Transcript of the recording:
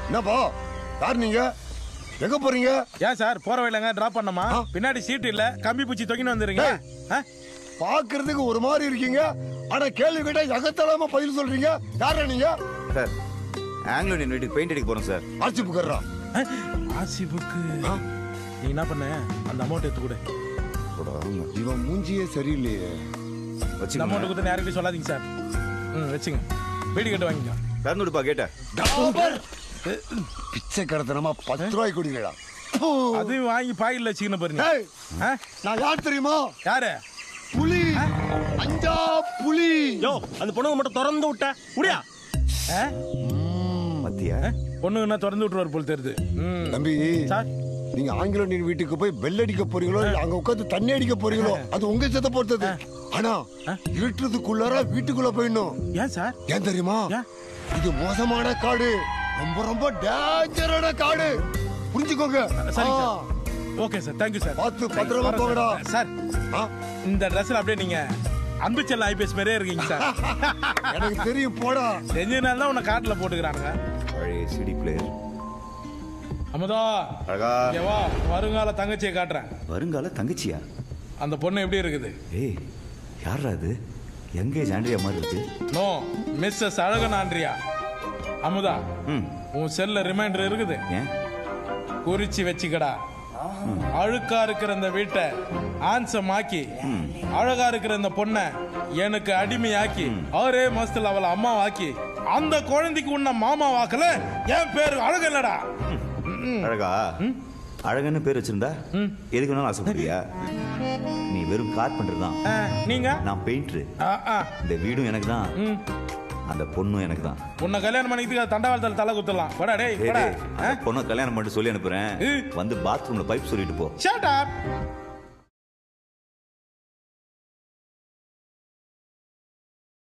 என்னப்பா யார் நீங்க எங்க போறீங்க ஏன் சார் போற வழியிலங்க டிராப் பண்ணமா ஆ. பின்னாடி சீட் இல்ல கம்பி பூச்சி தொங்கின்னு வந்துருங்க ஆ? பாக்குறதுக்கு ஒரு மாதிரி இருக்கீங்க ஆனா கேள்வி கேட்டா எகத்தலாம பதில் சொல்றீங்க யாரா நீங்க சார் ஆங்கிலோ இந்தியன் வீட்டுக்கு பெயிண்ட் அடிக்க போறோம் சார் ஆட்சி புக்கர்றா ஆ? ஆசி புக்கு நீ என்ன பண்ண அந்த அமௌண்ட் எடுத்து கொடு இவன் மூஞ்சியே சரியில்லையே இந்த வச்சுக்கோங்க அமௌண்ட் கொடுத்து யாருக்கிட்டையும் சொல்லாதீங்க சார் ம் வச்சுங்க வீடு கட்டு வாங்கிக்கோ திறந்துடுப்பா கேட்ட டபுள். பிச்சை கடத்தனமா பத்து ரூபாய் கொடுங்கடா பூ. அதையும் வாங்கி பாயில் வச்சுக்கணும் பாருங்க ஏய், ஆ? நான் யார் தெரியுமா யாரு புலி அஞ்சா புலி யோ அந்த பொண்ணுங்க மட்டும் திறந்து விட்ட முடியா ஆ? மத்தியா பொண்ணுங்க என்ன திறந்து விட்டுருவார் போல் தெரியுது ம் தம்பி சார் நீங்க ஆங்கில நீர் வீட்டுக்கு போய் பெல் அடிக்க போறீங்களோ இல்ல அங்க உட்கார்ந்து தண்ணி அடிக்க போறீங்களோ அது உங்க சத்த பொறுத்தது ஆனா இருட்டுறதுக்குள்ளார வீட்டுக்குள்ள போயிடணும் ஏன் சார் ஏன் தெரியுமா ஏன்? இது மோசமான காடு ரொம்ப ரொம்ப டேஞ்சரான காடு புரிஞ்சுக்கோங்க சரிங்க ஆ. Sir okay sir thank you sir பார்த்து பத்திரமா வரேன் போங்கடா. சார் ஆ, இந்த ட்ரெஸ்ல அப்படியே நீங்க அன்பு செல்ல ஐபிஎஸ் மாதிரியே இருக்கீங்க சார் எனக்கு தெரியும் போடா செஞ்சதுனால தான் உன்னை காட்டுல போட்டுக்கிறானுங்க பழைய சிடி பிளேயர் அமுதா அழகா இங்க வா வருங்கால தங்கச்சியை காட்டுறேன் வருங்கால தங்கச்சியா அந்த பொண்ணு எப்படி இருக்குது ஏய் யாரா அது எங்கேஜ் ஆண்ட்ரியா மாதிரி இருக்கு no Mrs Azhagan Andrea Amudha ம் உன் செல்ல ரிமைண்டர் இருக்குது ஏன் குறிச்சு வச்சுக்கடா அழுக்கா இருக்கிற இந்த வீட்டை ஆன்சமாக்கி அழகா இருக்கிற இந்த பொண்ணை எனக்கு அடிமையாக்கி அவரே மாசத்துல அவளை அம்மாவாக்கி அந்த குழந்தைக்கு உன்ன மாமா வாக்கல என் பேரு அழகு இல்லடா அழகா அழகன்னு பேர் வச்சிருந்தா எதுக்கு வேணாலும் ஆசைப்படுறியா நீ வெறும் கார்பெண்டர் தான் ஆ, நீங்க நான் பெயிண்டர் ஆ, ஆ. இந்த வீடும் எனக்கு தான் ம். அந்த பொண்ணும் எனக்கு தான் உன்னை கல்யாணம் பண்ணிக்கிட்டு தண்டவாளத்தில் தலை குத்தலாம் போடா டேய் ஏய் போடா டேய், அந்த பொண்ணை கல்யாணம் பண்ணிட்டு சொல்லி அனுப்புறேன் ம். வந்து பாத்ரூம்ல பைப் சொல்லிட்டு போ ஷட் அப்